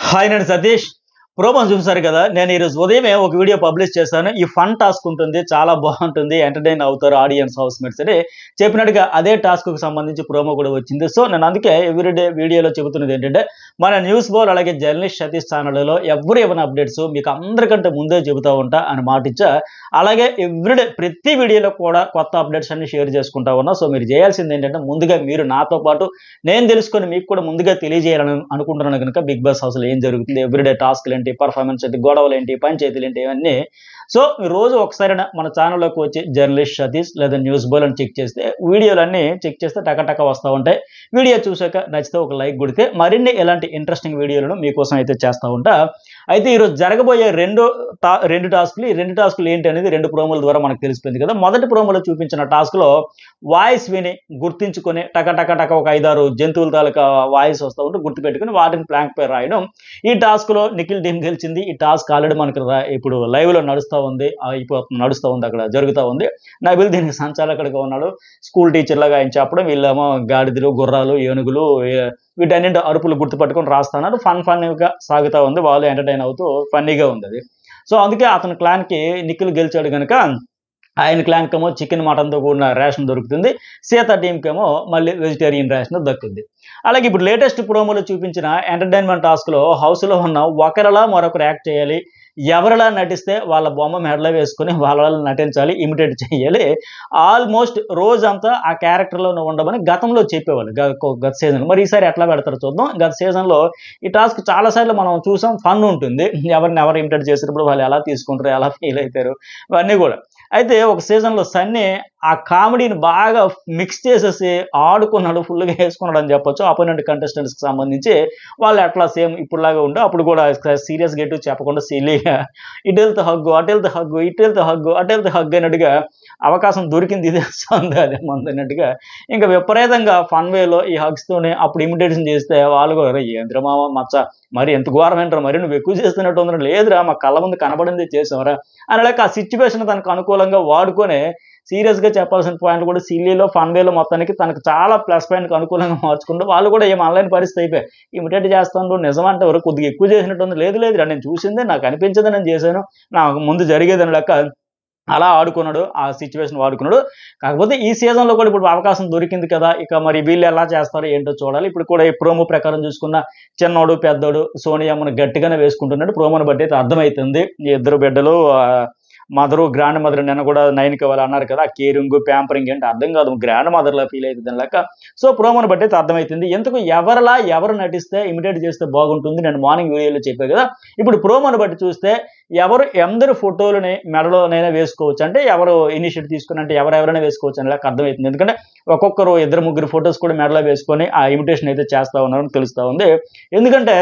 hi నేను Satish promo చూసారు కదా నేను ఈరోజు ఉదయమే ఒక వీడియో పబ్లిష్ చేశాను ఈ ఫన్ టాస్క్ ఉంటుంది చాలా బాగుంటుంది ఎంటర్టైన్ అవుతారు ఆడియన్స్ హౌస్ మేట్స్ అని చెప్పినట్టుగా అదే టాస్క్ కు సంబంధించి ప్రోమో కూడా వచ్చింది సో నేను అందుకే ఎవ్రీడే వీడియోలో చెబుతున్నది ఏంటంటే మన న్యూస్ బోల్ అలాగే జర్నలిస్ట్ సతీష్ ఛానల్లో ఎవరు ఏమైనా అప్డేట్స్ మీకు అందరికంటే ముందే చెబుతా ఉంటా అని మాటిచ్చా అలాగే ఎవ్రీడే ప్రతి వీడియోలో కూడా కొత్త అప్డేట్స్ అన్ని షేర్ చేసుకుంటా ఉన్నా సో మీరు చేయాల్సింది ఏంటంటే ముందుగా మీరు నాతో పాటు నేను తెలుసుకొని మీకు కూడా ముందుగా తెలియజేయాలని అనుకుంటున్నాను కనుక బిగ్ బాస్ హౌస్లో ఏం జరుగుతుంది ఎవ్రీడే టాస్క్లు ఏంటి పర్ఫార్మెన్స్ ఏంటి గొడవలు ఏంటి పంచాయతీలు ఏంటి ఇవన్నీ సో ఈ రోజు ఒకసారి మన ఛానల్లోకి వచ్చి జర్నలిస్ట్ సతీష్ లేదా న్యూస్ బోల్ అని చెక్ చేస్తే వీడియోలన్నీ చెక్ చేస్తే టకటక వస్తూ ఉంటాయి వీడియో చూసాక నచ్చితే ఒక లైక్ కొడితే మరిన్ని ఇలాంటి ఇంట్రెస్టింగ్ వీడియోలను మీకోసం అయితే చేస్తూ ఉంటా అయితే ఈరోజు జరగబోయే రెండు టా రెండు టాస్క్లు ఈ రెండు టాస్క్లు ఏంటి అనేది రెండు ప్రోమోల ద్వారా మనకు తెలిసిపోయింది కదా మొదటి ప్రోమోలో చూపించిన టాస్క్లో వాయిస్ విని గుర్తించుకొని టక టక టక ఒక ఐదారు జంతువుల తాలూకా వాయిస్ వస్తూ ఉంటే గుర్తుపెట్టుకుని వాటిని ప్లాంక్ పై రాయడం ఈ టాస్క్లో నిఖిల్ టీం గెలిచింది ఈ టాస్క్ ఆల్రెడీ మనకు రా- ఇప్పుడు లైవ్లో నడుస్తూ ఉంది అయిపోతుంది నడుస్తూ ఉంది అక్కడ జరుగుతూ ఉంది నబిల్ దీనికి సంచాలకుడిగా ఉన్నాడు స్కూల్ టీచర్ లాగా ఆయన చెప్పడం వీళ్ళేమో గాడిదలు గుర్రాలు ఏనుగులు ఏ- వీటన్నింటి అరుపులు గుర్తుపట్టుకొని రాస్తున్నారు ఫన్ ఫన్గా సాగుతూ ఉంది వాళ్ళు ఎంటర్టైన్ అవుతూ ఫన్నీగా ఉంది అది సో అందుకే అతని క్లాన్కి నిఖిల్ గెలిచాడు కనుక ఆయన క్లాన్కేమో చికెన్ మటన్తో కూడిన రేషన్ దొరుకుతుంది సీత టీంకేమో మళ్ళీ వెజిటేరియన్ రేషన్ దక్కుతుంది అలాగే ఇప్పుడు లేటెస్ట్ ప్రోమోలో చూపించిన ఎంటర్టైన్మెంట్ టాస్క్లో హౌస్లో ఉన్న ఒకరిలా మరొకరు యాక్ట్ చేయాలి ఎవరిలా నటిస్తే వాళ్ళ బొమ్మ మెడలో వేసుకొని వాళ్ళ నటించాలి ఇమిటేట్ చేయాలి ఆల్మోస్ట్ రోజంతా ఆ క్యారెక్టర్లో ఉండమని గతంలో చెప్పేవాళ్ళు గ- గత సీజన్ మరి ఈసారి ఎట్లా పెడతారో చూద్దాం గత సీజన్లో ఈ టాస్క్ చాలాసార్లు మనం చూసాం ఫన్ ఉంటుంది ఎవరిని ఎవరు ఇమిటేట్ చేసినప్పుడు వాళ్ళు ఎలా తీసుకుంటారు ఎలా ఫీల్ అవుతారు ఇవన్నీ కూడా అయితే ఒక సీజన్లో సన్నీ ఆ కామెడీని బాగా మిక్స్ చేసేసి ఆడుకున్నాడు ఫుల్గా వేసుకున్నాడు అని చెప్పొచ్చు అపోనెంట్ కంటెస్టెంట్స్కి సంబంధించి వాళ్ళు అట్లా సేమ్ ఇప్పుడులాగా ఉండే అప్పుడు కూడా సీరియస్ గెట్ చెప్పకుండా సిల్లీగా ఇటు వెళ్తే హగ్గు అటు వెళ్తే హగ్గు ఇటు వెళ్తే హగ్గు అటు వెళ్తే హగ్గు అన్నట్టుగా అవకాశం దొరికింది ఇదే సంది అదే మంది అన్నట్టుగా ఇంకా విపరీతంగా ఫన్ వేలో ఈ హగ్స్తోనే అప్పుడు ఇమిటేషన్ చేస్తే వాళ్ళు కూడా "అరే, ఏంద్రా మామ మచ్చ మరి ఎంత ఘోరం ఏంట్రా మరి నువ్వు ఎక్కువ చేస్తున్నట్టు ఉందిరా లేదురా మా కళ్ళ ముందు కనబడింది చేసావరా అని లేక ఆ సిచ్యువేషన్ తనకు అనుకూలంగా వాడుకొని సీరియస్గా చెప్పాల్సిన పాయింట్లు కూడా సిల్లీలో ఫన్ వేలో మొత్తానికి తనకు చాలా ప్లస్ పాయింట్కి అనుకూలంగా మార్చుకుంటూ వాళ్ళు కూడా ఏం ఆన్లైన్ పరిస్థితి అయిపోయి ఇమిటేట్ చేస్తాను నిజమంటే ఎవరు కొద్దిగా ఎక్కువ చేసినట్టు ఉంది లేదు లేదు నేను చూసిందే నాకు అనిపించింది నేను చేశాను నాకు ముందు జరిగేదని లెక్క అలా ఆడుకున్నాడు ఆ సిచ్యువేషన్ వాడుకున్నాడు కాకపోతే ఈ సీజన్లో కూడా ఇప్పుడు అవకాశం దొరికింది కదా ఇక మరి వీళ్ళు ఎలా చేస్తారో ఏంటో చూడాలి ఇప్పుడు కూడా ఈ ప్రోమో ప్రకారం చూసుకున్న చిన్నోడు పెద్దోడు సోనియమ్మను గట్టిగానే వేసుకుంటున్నాడు ప్రోమోని బట్టి అయితే అర్థమవుతుంది ఈ ఇద్దరు బిడ్డలు మదరు గ్రాండ్ మదర్ నిన్న కూడా నైన్కి వాళ్ళు అన్నారు కదా కేరింగ్ ప్యాంపరింగ్ అంటే అర్థం కాదు గ్రాండ్ మదర్లా ఫీల్ అవుతుంది లెక్క సో ప్రోమోని బట్టి అయితే అర్థమవుతుంది ఎందుకు ఎవరిలా ఎవరు నటిస్తే ఇమిటేట్ చేస్తే బాగుంటుంది నేను మార్నింగ్ వీడియోలో చెప్పాను కదా ఇప్పుడు ప్రోమోని బట్టి చూస్తే ఎవరు ఎందరు ఫోటోలని మెడలోనైనా వేసుకోవచ్చు అంటే ఎవరు ఇనిషియేటివ్ తీసుకుని అంటే ఎవరెవరైనా వేసుకోవచ్చు అని లెక్క అర్థమవుతుంది ఎందుకంటే ఒక్కొక్కరు ఇద్దరు ముగ్గురు ఫొటోస్ కూడా మెడలో వేసుకొని ఆ ఇమిటేషన్ అయితే చేస్తా ఉన్నారని తెలుస్తూ ఉంది ఎందుకంటే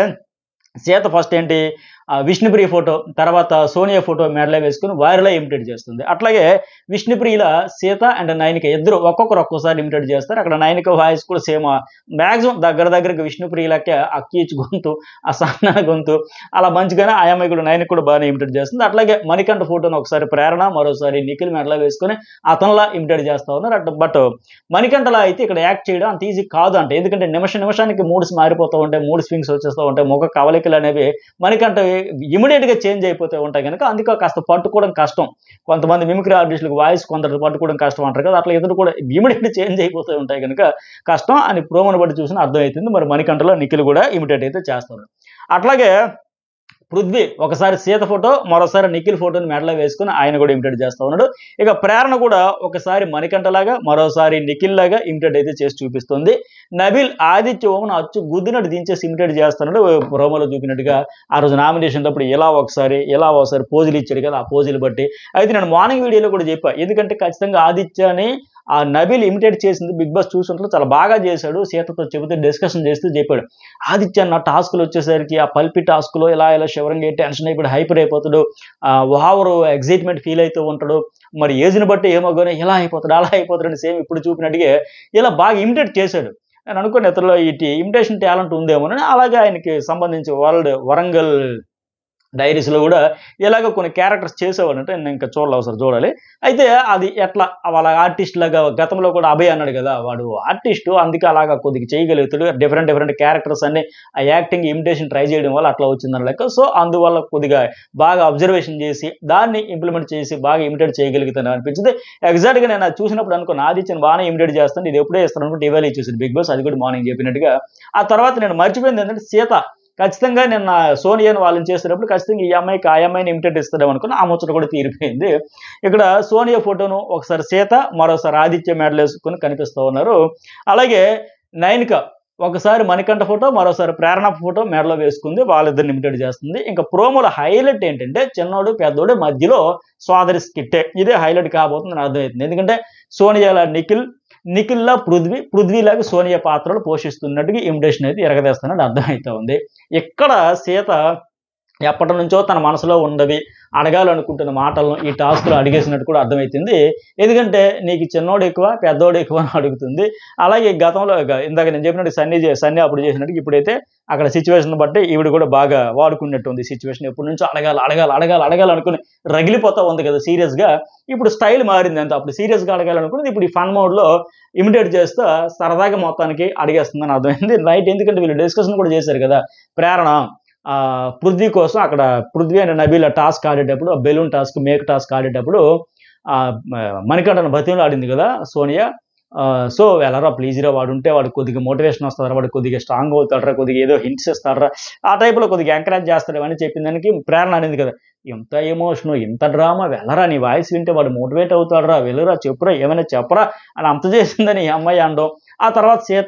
సీత ఫస్ట్ ఏంటి ఆ విష్ణుప్రియ ఫోటో తర్వాత సోనియా ఫోటో మెడలో వేసుకుని వైరల్ ఇమిటేట్ చేస్తుంది అట్లాగే విష్ణుప్రియుల సీత అండ్ నైనిక ఇద్దరు ఒక్కొక్కరు ఒక్కోసారి ఇమిటేట్ చేస్తారు అక్కడ నైనిక వాయిస్ కూడా సేమ్ మ్యాక్సిమం దగ్గర దగ్గరకు విష్ణుప్రియులకే ఆ కీచు గొంతు ఆ సన్న గొంతు అలా మంచిగానే ఆ అమ్మాయి కూడా నైనిక కూడా బాగానే ఇమిటేట్ చేస్తుంది అట్లాగే మణికంఠ ఫోటోను ఒకసారి ప్రేరణ మరోసారి నిఖిల్ మెడలో వేసుకొని అతనిలా ఇమిటేట్ చేస్తా ఉన్నారు అట్ బట్ మణికంఠలా అయితే ఇక్కడ యాక్ట్ చేయడం అంత ఈజీ కాదు అంటే ఎందుకంటే నిమిష నిమిషానికి మూడ్స్ మారిపోతూ ఉంటాయి మూడు స్వింగ్స్ వచ్చేస్తూ ఉంటాయి ముఖ కవలికలు అనేవి మణికంఠ ఇమీడియట్ గా చేంజ్ అయిపోతూ ఉంటాయి కనుక అందుకే కాస్త పట్టుకోవడం కష్టం కొంతమంది మిమిక్రీ ఆర్టిస్టులకు వాయిస్ కొందరు పట్టుకోవడం కష్టం అంటారు కదా అట్లా ఎదురు కూడా ఇమీడియట్ చేంజ్ అయిపోతూ ఉంటాయి కనుక కష్టం అని ప్రోమోని బట్టి చూసిన అర్థమవుతుంది మరి మణికంఠలో నిఖిల్ కూడా ఇమిటేట్ అయితే చేస్తారు అట్లాగే పృథ్వీ ఒకసారి సీత ఫోటో మరోసారి నిఖిల్ ఫోటోని మెడలో వేసుకుని ఆయన కూడా ఇమిటేట్ చేస్తూ ఉన్నాడు ఇక ప్రేరణ కూడా ఒకసారి మణికంఠలాగా మరోసారి నిఖిల్ లాగా ఇమిటేట్ అయితే చేసి చూపిస్తుంది నబిల్ ఆదిత్య ఓమను అచ్చు గుద్దినట్టు దించేసి ఇమిటేట్ చేస్తున్నాడు ప్రోమోలో చూపినట్టుగా ఆ రోజు నామినేషన్ అప్పుడు ఎలా ఒకసారి ఎలా ఒకసారి పోజులు ఇచ్చాడు కదా ఆ పోజులు బట్టి అయితే నేను మార్నింగ్ వీడియోలో కూడా చెప్పా ఎందుకంటే ఖచ్చితంగా ఆదిత్యని ఆ నబిల్ ఇమిటేట్ చేసింది బిగ్ బాస్ చూసినట్లు చాలా బాగా చేశాడు సీతతో చెబుతూ డిస్కషన్ చేస్తూ చెప్పాడు ఆదిత్య అన్న టాస్క్లు వచ్చేసరికి ఆ పల్పి టాస్క్లో ఇలా ఇలా శివరంగా టెన్షన్ అయిపోయి హైపర్ అయిపోతాడు ఓవరు ఎగ్జైట్మెంట్ ఫీల్ అవుతూ ఉంటాడు మరి ఏజ్ని బట్టి ఏమోగానే ఇలా అయిపోతాడు అలా అయిపోతాడు అని సేమ్ ఇప్పుడు చూపినట్టుగా ఇలా బాగా ఇమిటేట్ చేశాడు నేను అనుకున్న ఇతరులో ఇటు ఇమిటేషన్ టాలెంట్ ఉందేమో అని అలాగే ఆయనకి సంబంధించి వరల్డ్ వరంగల్ డైరీస్లో కూడా ఇలాగ కొన్ని క్యారెక్టర్స్ చేసేవాడు అంటే నేను ఇంకా చూడాలి ఒకసారి చూడాలి అయితే అది ఎట్లా వాళ్ళ ఆర్టిస్ట్ లాగా గతంలో కూడా అభయ్ అన్నాడు కదా వాడు ఆర్టిస్ట్ అందుకే అలాగా కొద్దిగా చేయగలుగుతాడు డిఫరెంట్ డిఫరెంట్ క్యారెక్టర్స్ అన్ని ఆ యాక్టింగ్ ఇమిటేషన్ ట్రై చేయడం వల్ల అట్లా వచ్చిందని లెక్క సో అందువల్ల కొద్దిగా బాగా అబ్జర్వేషన్ చేసి దాన్ని ఇంప్లిమెంట్ చేసి బాగా ఇమిటేట్ చేయగలుగుతాను అనిపించింది ఎగ్జాక్ట్గా నేను అది చూసినప్పుడు అనుకున్న ఆదిత్యను బాగానే ఇమిటేట్ చేస్తాను ఇది ఎప్పుడే ఇస్తాను అనుకుంటే ఇవాళ చూసింది బిగ్ బాస్ అది కూడా మార్నింగ్ చెప్పినట్టుగా ఆ తర్వాత నేను మర్చిపోయింది ఏంటంటే సీత ఖచ్చితంగా నేను నా సోనియాని వాళ్ళని చేసేటప్పుడు ఖచ్చితంగా ఈ అమ్మాయికి ఆ అమ్మాయిని ఇమిటేట్ ఇస్తాడేమో అనుకుని ఆ ముచ్చట కూడా తీరిపోయింది ఇక్కడ సోనియా ఫోటోను ఒకసారి సీత మరోసారి ఆదిత్య మెడల్ వేసుకొని కనిపిస్తూ ఉన్నారు అలాగే నైనిక ఒకసారి మణికంఠ ఫోటో మరోసారి ప్రేరణ ఫోటో మెడలో వేసుకుంది వాళ్ళిద్దరిని ఇమిటేట్ చేస్తుంది ఇంకా ప్రోమోల హైలైట్ ఏంటంటే చిన్నోడు పెద్దోడు మధ్యలో సోదరి స్కిట్టే ఇదే హైలైట్ కాబోతుంది నాకు అర్థమవుతుంది ఎందుకంటే సోనియాల నిఖిల్ నిఖిల్లా పృథ్వీ పృథ్వీలాగా సోనియా పాత్రలు పోషిస్తున్నట్టుగా ఇమిటేషన్ అయితే ఎరగదేస్తున్నట్టు అర్థమవుతా ఉంది ఇక్కడ సీత ఎప్పటి నుంచో తన మనసులో ఉండవి అడగాలనుకుంటున్న మాటలను ఈ టాస్క్లో అడిగేసినట్టు కూడా అర్థమవుతుంది ఎందుకంటే నీకు చిన్నోడు ఎక్కువ పెద్దోడు ఎక్కువ అని అడుగుతుంది అలాగే గతంలో ఇక ఇందాక నేను చెప్పినట్టు సన్నీ చే- సన్నీ అప్పుడు చేసినట్టు ఇప్పుడైతే అక్కడ సిచ్యువేషన్ బట్టి ఈవిడ కూడా బాగా వాడుకున్నట్టు ఉంది సిచ్యువేషన్ ఎప్పటి నుంచో అడగాలి అడగాలి అడగాలి అడగాలి అనుకుని రగిలిపోతా ఉంది కదా సీరియస్గా ఇప్పుడు స్టైల్ మారింది అంత అప్పుడు సీరియస్గా అడగాలనుకున్నది ఇప్పుడు ఈ ఫన్ మోడ్లో ఇమిటేట్ చేస్తూ సరదాగా మొత్తానికి అడిగేస్తుందని అర్థమైంది రైట్ ఎందుకంటే వీళ్ళు డిస్కషన్ కూడా చేశారు కదా ప్రేరణ ఆ, పృథ్వీ కోసం అక్కడ పృథ్వీ అనే నబీల టాస్క్ ఆడేటప్పుడు ఆ బెలూన్ టాస్క్ మేక్ టాస్క్ ఆడేటప్పుడు ఆ, మణికంఠన బతిలో ఆడింది కదా సోనియా ఆ, సో వెళ్ళరా ప్లీజ్ రా వాడు ఉంటే వాడు కొద్దిగా మోటివేషన్ వస్తారా వాడు కొద్దిగా స్ట్రాంగ్ అవుతాడరా కొద్దిగా ఏదో హింట్స్ ఇస్తాడరా ఆ టైప్లో కొద్దిగా ఎంకరేజ్ చేస్తాడు అని చెప్పిన దానికి ప్రేరణ అనేది కదా ఇంత ఎమోషన్ ఇంత డ్రామా వెళ్ళరా నీ వాయిస్ వింటే వాడు మోటివేట్ అవుతాడరా వెళ్ళరా చెప్పురా ఏమైనా చెప్పరా అని అంత చేసిందని ఈ అమ్మాయి అనడం ఆ తర్వాత సీత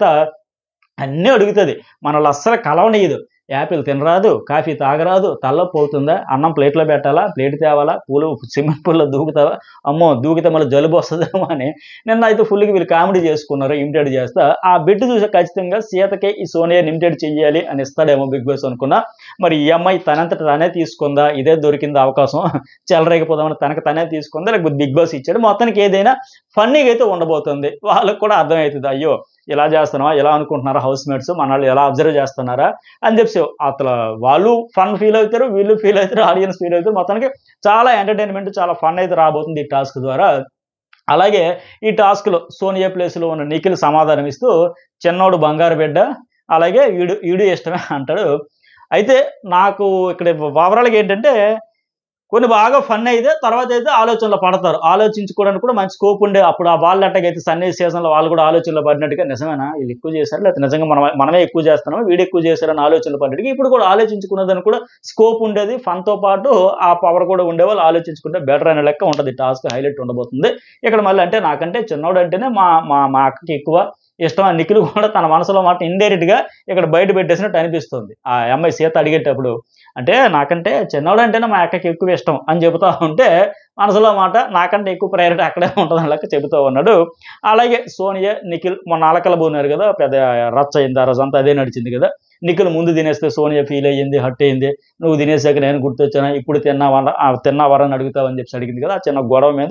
అన్నీ అడుగుతుంది మనల్ని అస్సలు కలవనీయదు యాపిల్ తినరాదు కాఫీ తాగరాదు తలనొప్పి అవుతుందా అన్నం ప్లేట్లో పెట్టాలా ప్లేట్ తేవాలా పూలు స్విమ్మింగ్ పూల్లో దూకుతావా అమ్మో దూకితే మళ్ళీ జలుబు వస్తుందేమో అని నిన్న అయితే ఫుల్గా వీళ్ళు కామెడీ చేసుకున్నారు ఇమిటేట్ చేస్తా ఆ బిడ్ చూసి ఖచ్చితంగా సీతకే ఈ సోనియాని ఇమిటేట్ చెయ్యాలి అని ఇస్తాడేమో బిగ్ బాస్ అనుకున్నా మరి ఈ అమ్మాయి తనంతట తనే తీసుకుందా ఇదే దొరికింది అవకాశం చెలరేగిపోదామని తనకు తనే తీసుకుందా లేకపోతే బిగ్ బాస్ ఇచ్చాడు మొత్తానికి ఏదైనా ఫన్నీగా అయితే ఉండబోతుంది వాళ్ళకు కూడా అర్థమవుతుంది అయ్యో ఇలా చేస్తున్నావా ఇలా అనుకుంటున్నారా హౌస్ మేట్స్ మన వాళ్ళు ఎలా అబ్జర్వ్ చేస్తున్నారా అని చెప్పి అసలు వాళ్ళు ఫన్ ఫీల్ అవుతారు వీళ్ళు ఫీల్ అవుతారు ఆడియన్స్ ఫీల్ అవుతారు మొత్తానికి చాలా ఎంటర్టైన్మెంట్ చాలా ఫన్ అయితే రాబోతుంది ఈ టాస్క్ ద్వారా అలాగే ఈ టాస్క్లో సోనియా ప్లేస్లో ఉన్న నిఖిల్ సమాధానం ఇస్తూ చిన్నోడు బంగారు బిడ్డ అలాగే ఈడు ఈడు ఇష్టమే అంటాడు అయితే నాకు ఇక్కడ ఓవరాల్గా ఏంటంటే కొన్ని బాగా ఫన్ అయితే తర్వాత అయితే ఆలోచనలో పడతారు ఆలోచించుకోవడానికి కూడా మంచి స్కోప్ ఉండే అప్పుడు ఆ వాళ్ళు అట్టగైతే సన్నీ సీజన్లో వాళ్ళు కూడా ఆలోచనలో పడినట్టుగా నిజమేనా వీళ్ళు ఎక్కువ చేశారు లేకపోతే నిజంగా మనం మనమే ఎక్కువ చేస్తున్నాము వీడు ఎక్కువ చేశారని ఆలోచనలు పడినట్టుగా ఇప్పుడు కూడా ఆలోచించుకున్నదని కూడా స్కోప్ ఉండేది ఫన్తో పాటు ఆ పవర్ కూడా ఉండే వాళ్ళు ఆలోచించుకుంటే బెటర్ అనే లెక్క ఉంటుంది టాస్క్ హైలైట్ ఉండబోతుంది ఇక్కడ మళ్ళీ అంటే నాకంటే చిన్నోడు అంటేనే మా మా మా అక్కకి ఎక్కువ ఇష్టం ఆ నిఖిల్ కూడా తన మనసులో మాట ఇండైరెక్ట్ గా ఇక్కడ బయట పెట్టేసినట్టు అనిపిస్తుంది ఆ అమ్మాయి సీత అడిగేటప్పుడు అంటే నాకంటే చిన్నోడు అంటేనే మా అక్కకి ఎక్కువ ఇష్టం అని చెబుతా ఉంటే మనసులో మాట నాకంటే ఎక్కువ ప్రయారిటీ అక్కడే ఉంటుంది లెక్క చెబుతూ ఉన్నాడు అలాగే సోనియా నిఖిల్ మొన్న అలకల పోయినారు కదా పెద్ద రచ్చ అయింది ఆ రోజు అంతా అదే నడిచింది కదా నిఖిల్ ముందు తినేస్తే సోనియా ఫీల్ అయ్యింది హట్ అయింది నువ్వు తినేసాక నేను గుర్తొచ్చానా ఇప్పుడు తిన్నావా ఆ, తిన్నావా అని అడుగుతావని చెప్పి అడిగింది కదా ఆ చిన్న గొడవ మీద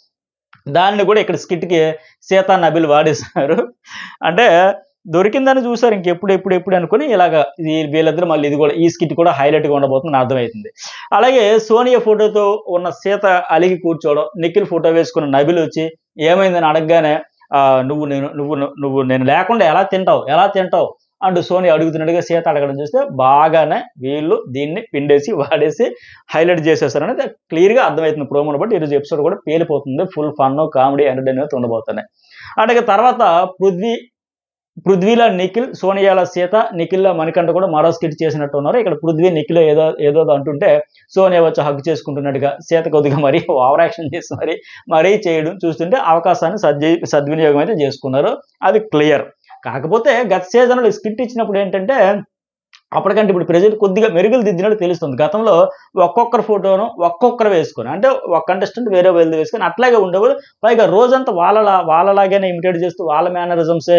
దాన్ని కూడా ఇక్కడ స్కిట్కి సీతా నబిల్ వాడేశారు అంటే దొరికిందని చూసారు ఇంకెప్పుడు ఎప్పుడు ఎప్పుడు అనుకుని ఇలాగ ఈ వీళ్ళిద్దరు మళ్ళీ ఇది కూడా ఈ స్కిట్ కూడా హైలైట్గా ఉండబోతుంది అర్థమవుతుంది అలాగే సోనియా ఫోటోతో ఉన్న సీత అలిగి కూర్చోవడం నిఖిల్ ఫోటో వేసుకున్న నబిల్ వచ్చి ఏమైందని అడగగానే "ఆ, నువ్వు నేను నువ్వు నువ్వు నేను లేకుండా ఎలా తింటావు ఎలా తింటావు అంటూ సోని అడుగుతున్నట్టుగా సీత అడగడం చూస్తే బాగానే వీళ్ళు దీన్ని పిండేసి వాడేసి హైలైట్ చేసేస్తారు అనేది క్లియర్గా అర్థమవుతుంది ప్రోమోని బట్టి ఈరోజు ఎపిసోడ్ కూడా పేలిపోతుంది ఫుల్ ఫన్ కామెడీ ఎంటర్టైన్మెంట్ ఉండబోతున్నాయి అలాగే తర్వాత పృథ్వీ పృథ్వీలో నిఖిల్ సోనియాల సీత నిఖిల్లో మణికంఠ కూడా మరో స్కిట్ చేసినట్టు ఉన్నారు ఇక్కడ పృథ్వీ నిఖిల్ ఏదో ఏదో అంటుంటే సోనియా వచ్చి హగ్ చేసుకుంటున్నట్టుగా సీత కొద్దిగా మరీ ఓవర్ యాక్షన్ చేసి మరి మరీ చేయడం చూస్తుంటే అవకాశాన్ని సద్వి సద్వినియోగం అయితే చేసుకున్నారు అది క్లియర్ కాకపోతే గత సీజన్లో స్కిట్ ఇచ్చినప్పుడు ఏంటంటే అప్పటికంటే ఇప్పుడు ప్రజెంట్ కొద్దిగా మెరుగులు దిద్దినట్టు తెలుస్తుంది గతంలో ఒక్కొక్కరి ఫోటోను ఒక్కొక్కరు వేసుకొని అంటే ఒక కంటెస్టెంట్ వేరే వేలు వేసుకొని అట్లాగే ఉండేవాళ్ళు పైగా రోజంతా వాళ్ళలా వాళ్ళలాగానే ఇమిటేట్ చేస్తూ వాళ్ళ మేనరిజమ్సే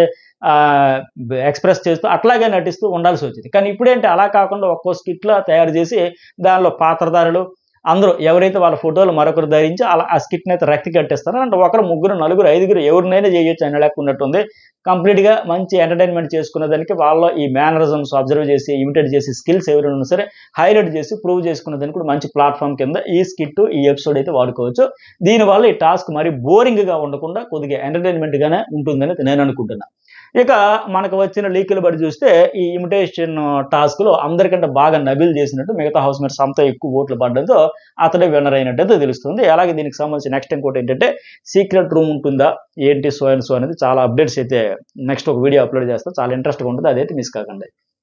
ఎక్స్ప్రెస్ చేస్తూ అట్లాగే నటిస్తూ ఉండాల్సి వచ్చింది కానీ ఇప్పుడేంటి అలా కాకుండా ఒక్కో స్కిట్లో తయారు చేసి దానిలో పాత్రధారులు అందరూ ఎవరైతే వాళ్ళ ఫోటోలు మరొకరు ధరించి అలా ఆ స్కిట్ని అయితే రక్తి కట్టేస్తారో అంటే ఒకరు ముగ్గురు నలుగురు ఐదుగురు ఎవరినైనా చేయొచ్చు అనే లెక్క ఉన్నట్టుంది కంప్లీట్గా మంచి ఎంటర్టైన్మెంట్ చేసుకునే దానికి వాళ్ళ ఈ మేనరిజమ్స్ అబ్జర్వ్ చేసి ఇమిటేట్ చేసి స్కిల్స్ ఎవరైనా ఉన్నా సరే హైలైట్ చేసి ప్రూవ్ చేసుకునే దానికి కూడా మంచి ప్లాట్ఫామ్ కింద ఈ స్కిట్ ఈ ఎపిసోడ్ అయితే వాడుకోవచ్చు దీనివల్ల ఈ టాస్క్ మరి బోరింగ్గా ఉండకుండా కొద్దిగా ఎంటర్టైన్మెంట్గానే ఉంటుందని నేను అనుకుంటున్నా ఇక మనకు వచ్చిన లీకులు బట్టి చూస్తే ఈ ఇమిటేషన్ టాస్క్లో అందరికంటే బాగా నబిల్ చేసినట్టు మిగతా హౌస్ మేట్స్ అంతా ఎక్కువ ఓట్లు పడడంతో అతడే విన్నర్ అయినట్టు తెలుస్తుంది అలాగే దీనికి సంబంధించి నెక్స్ట్ ఇంకోటి ఏంటంటే సీక్రెట్ రూమ్ ఉంటుందా ఏంటి సో అండ్ సో అనేది చాలా అప్డేట్స్ అయితే నెక్స్ట్ ఒక వీడియో అప్లోడ్ చేస్తా చాలా ఇంట్రెస్ట్గా ఉంటుంది అదైతే మిస్ కాకండి